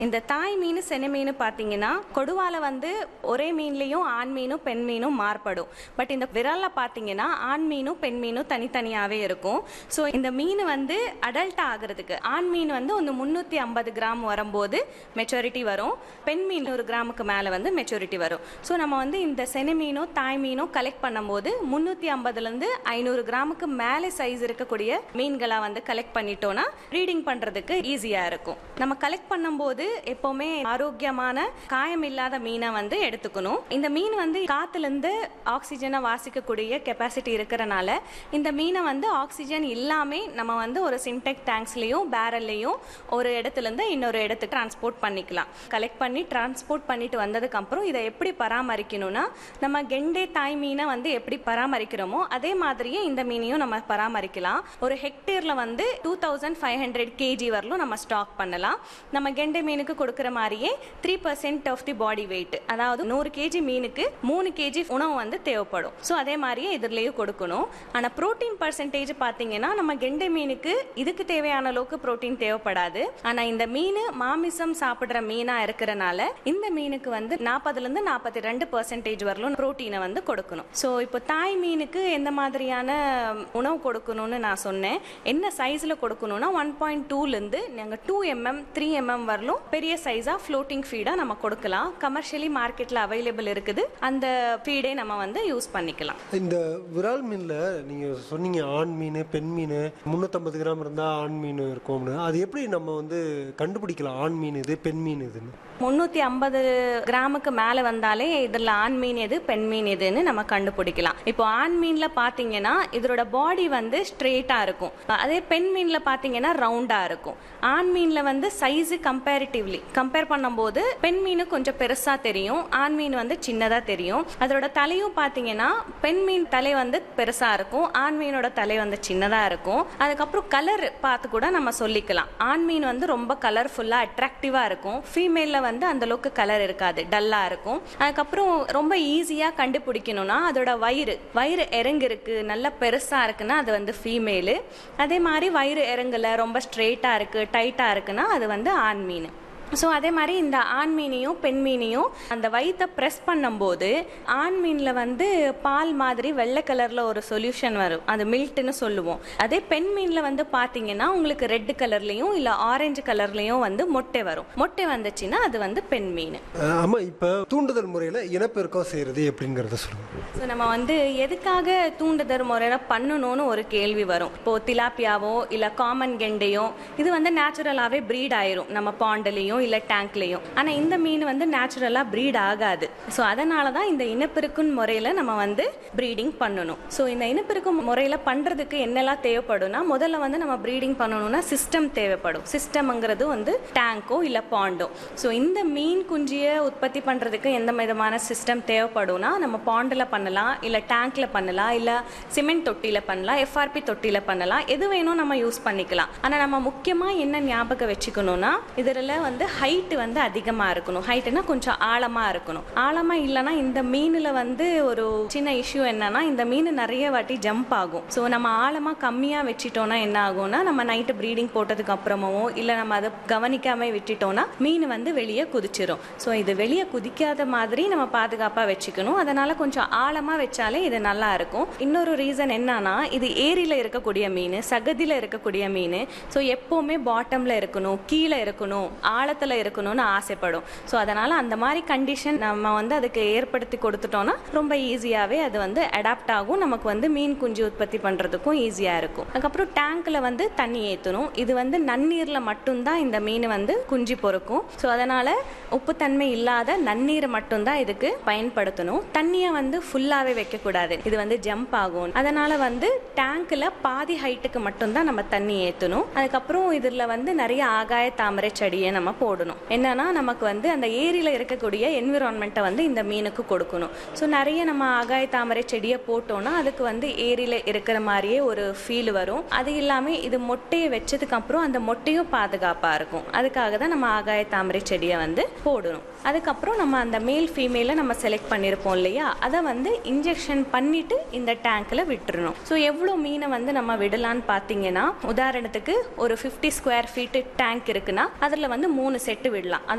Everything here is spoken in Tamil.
இந்த தாய் மீன் செனை மீன் பார்த்தீங்கன்னா கொடுவால வந்து ஒரே மீன்லேயும் ஆண் மீனும் பெண் மீனும் மாறுபடும் பட் இந்த விரல்ல பார்த்தீங்கன்னா ஆண் மீனும் பெண் மீனும் தனித்தனியாகவே இருக்கும் ஸோ இந்த மீன் வந்து அடல்ட் ஆகிறதுக்கு ஆண் மீன் வந்து ಒಂದು முந்நூற்றி ஐம்பது கிராம் வரும்போது மெச்சூரிட்டி வரும் பெண் மீன் ஒரு கிராமுக்கு மேலே வந்து மெச்சூரிட்டி வரும் ஸோ நம்ம வந்து இந்த செனை மீனும் தாய் மீனும் கலெக்ட் பண்ணும்போது முந்நூற்றி ஐம்பதுலேருந்து ஐநூறு கிராமுக்கு மேலே சைஸ் இருக்கக்கூடிய மீன்களை வந்து கலெக்ட் பண்ணிட்டோம்னா ரீடிங் பண்ணுறதுக்கு ஈஸியாக இருக்கும் நம்ம கலெக்ட் பண்ணும்போது எப்போவுமே ஆரோக்கியமான காயம் இல்லாத மீனை வந்து எடுத்துக்கணும் இந்த மீன் வந்து காத்துலேருந்து ஆக்சிஜனை வாசிக்கக்கூடிய கெப்பாசிட்டி இருக்கிறனால இந்த மீனை வந்து ஆக்சிஜன் இல்லாமல் நம்ம வந்து ஒரு சின்டெக் டேங்க்ஸ்லேயும் பேரல்லையும் ஒரு இடத்துலேருந்து இன்னொரு இடத்துக்கு டிரான்ஸ்போர்ட் பண்ணிக்கலாம் கலெக்ட் பண்ணி டிரான்ஸ்போர்ட் பண்ணிட்டு வந்ததுக்கப்புறம் இதை எப்படி பராமரிக்கணும்னா நம்ம கெண்டே தாய் மீனை வந்து எப்படி பராமரிக்கிறோமோ அதே மாதிரியே இந்த மீனையும் நம்ம பராமரிக்கலாம் ஒரு ஹெக்டேரில் வந்து two thousand five hundred KG வரலும் நம்ம ஸ்டாக் பண்ணலாம் நம்ம கெண்டை மீனுக்கு கொடுக்குற மாதிரியே three percent of the body weight அதாவது நூறு கேஜி மீனுக்கு மூணு கேஜி உணவு வந்து தேவைப்படும் ஸோ அதே மாதிரியே இதுலேயும் கொடுக்கணும் ஆனால் ப்ரோட்டீன் பர்சன்டேஜ் பார்த்தீங்கன்னா நம்ம கெண்டை மீனுக்கு இதுக்கு தேவையான அளவுக்கு ப்ரோட்டீன் தேவைப்படாது ஆனால் இந்த மீன் மாமிசம் சாப்பிட்ற மீனாக இருக்கிறனால இந்த மீனுக்கு வந்து நாற்பதுலேருந்து நாற்பத்தி ரெண்டு பர்சன்டேஜ் வரலும் ப்ரோட்டீனை வந்து கொடுக்கணும் ஸோ இப்போ தாய் மீனுக்கு எந்த மாதிரியான உணவு கொடுக்கணும்னு நான் சொன்னேன் என்ன சைஸில் கொடுக்கணும்னா ஒன் பாயிண்ட் டூலேருந்து நாங்கள் டூ எம்எம் த்ரீ எம்எம் வரலும் பெரிய சைஸாக ஃப்ளோட்டிங் ஃபீடாக நம்ம கொடுக்கலாம் கமர்ஷியலி மார்க்கெட்டில் அவைலபிள் இருக்குது அந்த ஃபீடே நம்ம வந்து யூஸ் பண்ணிக்கலாம் இந்த விரால் மீனில் நீங்கள் சொன்னீங்க ஆண் மீன் பெண் மீன் முந்நூற்றம்பது கிராம் இருந்தால் ஆண் மீன் இருக்கும்னு அது எப்படி நம்ம வந்து கண்டுபிடிக்கலாம் ஆண் மீன் இது பெண் மீன் இதுன்னு முந்நூற்றி ஐம்பது கிராமுக்கு மேலே வந்தாலே இதில் ஆண் மீன் எது பெண் மீன் எதுன்னு நம்ம கண்டுபிடிக்கலாம் இப்போ ஆண் மீனில் பார்த்தீங்கன்னா இதோட பாடி வந்து ஸ்ட்ரெயிட்டாக இருக்கும் அதே பெண் மீனில் பார்த்தீங்கன்னா ரவுண்டாக இருக்கும் ஆண் மீனில் வந்து சைஸு கம்பேரிட்டிவ்லி கம்பேர் பண்ணும்போது பெண் மீன் கொஞ்சம் பெருசாக தெரியும் ஆண் மீன் வந்து சின்னதாக தெரியும் அதோட தலையும் பார்த்தீங்கன்னா பெண் மீன் தலை வந்து பெருசாக இருக்கும் ஆண் மீனோட தலை வந்து சின்னதாக இருக்கும் அதுக்கப்புறம் கலர் பார்த்து கூட நம்ம சொல்லிக்கலாம் ஆண் மீன் வந்து ரொம்ப கலர்ஃபுல்லாக அட்ராக்டிவாக இருக்கும் ஃபீமேலில் வந்து அந்த அளவுக்கு கலர் இருக்காது டல்லாக இருக்கும் அதுக்கப்புறம் ரொம்ப ஈஸியாக கண்டுபிடிக்கணும்னா அதோட வயிறு வயிறு இறங்கு இருக்கு நல்லா பெருசாக இருக்குன்னா அது வந்து ஃபீமேலு அதே மாதிரி வயிறு இறங்கல ரொம்ப ஸ்ட்ரெயிட்டாக இருக்கு டைட்டாக இருக்குன்னா அது வந்து ஆண் மீன் ஸோ அதே மாதிரி இந்த ஆண் மீனையும் பெண் மீனையும் அந்த வயிற்றை ப்ரெஸ் பண்ணும்போது ஆண் மீனில் வந்து பால் மாதிரி வெள்ளை கலரில் ஒரு சொல்யூஷன் வரும் அது மில்ட்னு சொல்லுவோம் அதே பெண் மீனில் வந்து பார்த்தீங்கன்னா உங்களுக்கு ரெட் கலர்லேயும் இல்லை ஆரஞ்சு கலர்லேயும் வந்து மொட்டை வரும் மொட்டை வந்துச்சுன்னா அது வந்து பெண் மீன் ஆமாம் இப்போ தூண்டுதல் முறையில் இனப்பெருக்கம் செய்கிறது எப்படிங்கிறத சொல்லுங்கள் ஸோ நம்ம வந்து எதுக்காக தூண்டுதல் முறையில் பண்ணணும்னு ஒரு கேள்வி வரும் இப்போ திலாப்பியாவோ இல்லை காமன் கெண்டையோ இது வந்து நேச்சுரலாகவே ப்ரீட் ஆயிரும் நம்ம பாண்டிலையும் இல்லை டேங்க்லேயும் ஆனால் இந்த மீன் வந்து நேச்சுரலாக ப்ரீட் ஆகாது ஸோ அதனால தான் இந்த இனப்பெருக்கும் முறையில் நம்ம வந்து ப்ரீடிங் பண்ணணும் ஸோ இந்த இனப்பெருக்கும் முறையில் பண்ணுறதுக்கு என்னெல்லாம் தேவைப்படும்னா முதல்ல வந்து நம்ம ப்ரீடிங் பண்ணணும்னா சிஸ்டம் தேவைப்படும் சிஸ்டம்ங்கிறது வந்து டேங்கோ இல்லை பாண்டோ ஸோ இந்த மீன் குஞ்சியை உற்பத்தி பண்ணுறதுக்கு எந்த விதமான சிஸ்டம் தேவைப்படும்னா நம்ம பாண்டில் பண்ணலாம் இல்லை டேங்க்ல பண்ணலாம் இல்லை சிமெண்ட் தொட்டியில் பண்ணலாம் எஃப்ஆர்பி தொட்டியில் பண்ணலாம் எது வேணும் நம்ம யூஸ் பண்ணிக்கலாம் ஆனால் நம்ம முக்கியமாக என்ன ஞாபகம் வச்சுக்கணும்னா இதில் வந்து ஹைட்டு வந்து அதிகமாக இருக்கணும் ஹைட்டுனா கொஞ்சம் ஆழமாக இருக்கணும் ஆழமாக இல்லைன்னா இந்த மீனில் வந்து ஒரு சின்ன இஷ்யூ என்னன்னா இந்த மீன் நிறைய வாட்டி ஜம்ப் ஆகும் ஸோ நம்ம ஆழமாக கம்மியாக வச்சிட்டோம்னா என்ன ஆகும்னா நம்ம நைட்டு ப்ரீடிங் போட்டதுக்கு அப்புறமாவோ இல்லை நம்ம அதை கவனிக்காம விட்டுட்டோம்னா மீன் வந்து வெளியே குதிச்சிரும் ஸோ இது வெளியே குதிக்காத மாதிரி நம்ம பாதுகாப்பாக வச்சுக்கணும் அதனால கொஞ்சம் ஆழமாக வச்சாலே இது நல்லா இருக்கும் இன்னொரு ரீசன் என்னன்னா இது ஏரியில் இருக்கக்கூடிய மீன் சகதியில் இருக்கக்கூடிய மீன் ஸோ எப்போவுமே பாட்டமில் இருக்கணும் கீழே இருக்கணும் ஆழத்தில் இருக்கணும்னு ஆசைப்படும் ஸோ அதனால் அந்த மாதிரி கண்டிஷன் நம்ம வந்து அதுக்கு ஏற்படுத்தி கொடுத்துட்டோம்னா ரொம்ப ஈஸியாகவே அது வந்து அடாப்ட் ஆகும் நமக்கு வந்து மீன் குஞ்சு உற்பத்தி பண்ணுறதுக்கும் ஈஸியாக இருக்கும் அதுக்கப்புறம் டேங்க்கில் வந்து தண்ணி ஏற்றணும் இது வந்து நன்னீரில் மட்டும்தான் இந்த மீன் வந்து குஞ்சு பொறுக்கும் ஸோ அதனால் உப்புத்தன்மை இல்லாத நன்னீரை மட்டும்தான் இதுக்கு பயன்படுத்தணும் தண்ணியை வந்து ஃபுல்லாகவே வைக்கக்கூடாது இது வந்து ஜம்ப் ஆகும் அதனால் வந்து டேங்க்கில் பாதி ஹைட்டுக்கு மட்டும்தான் நம்ம தண்ணி ஏற்றணும் அதுக்கப்புறம் இதில் வந்து நிறைய ஆகாய தாமரை செடியை நம்ம போடணும் என்னன்னா நமக்கு வந்து அந்த ஏரியில் இருக்கக்கூடிய என்விரான்மெண்ட்டை வந்து இந்த மீனுக்கு கொடுக்கணும் ஸோ நிறைய நம்ம ஆகாய தாமரை செடியை போட்டோம்னா அதுக்கு வந்து ஏரியில் இருக்கிற மாதிரியே ஒரு ஃபீல் வரும் அது இல்லாமல் இது மொட்டையை வச்சதுக்கு அப்புறம் அந்த மொட்டையும் பாதுகாப்பாக இருக்கும் அதுக்காக தான் நம்ம ஆகாய தாமரை செடியை வந்து போடணும் அதுக்கப்புறம் நம்ம அந்த மேல் ஃபீமேலை நம்ம செலக்ட் பண்ணியிருப்போம் இல்லையா அதை வந்து இன்ஜெக்ஷன் பண்ணிட்டு இந்த டேங்க்கில் விட்டுறணும் ஸோ எவ்வளோ மீனை வந்து நம்ம விடலான்னு பார்த்தீங்கன்னா உதாரணத்துக்கு ஒரு ஃபிஃப்டி ஸ்கொயர் ஃபீட்டு டேங்க் இருக்குன்னா அதில் வந்து மூணு செட்டு விடலாம்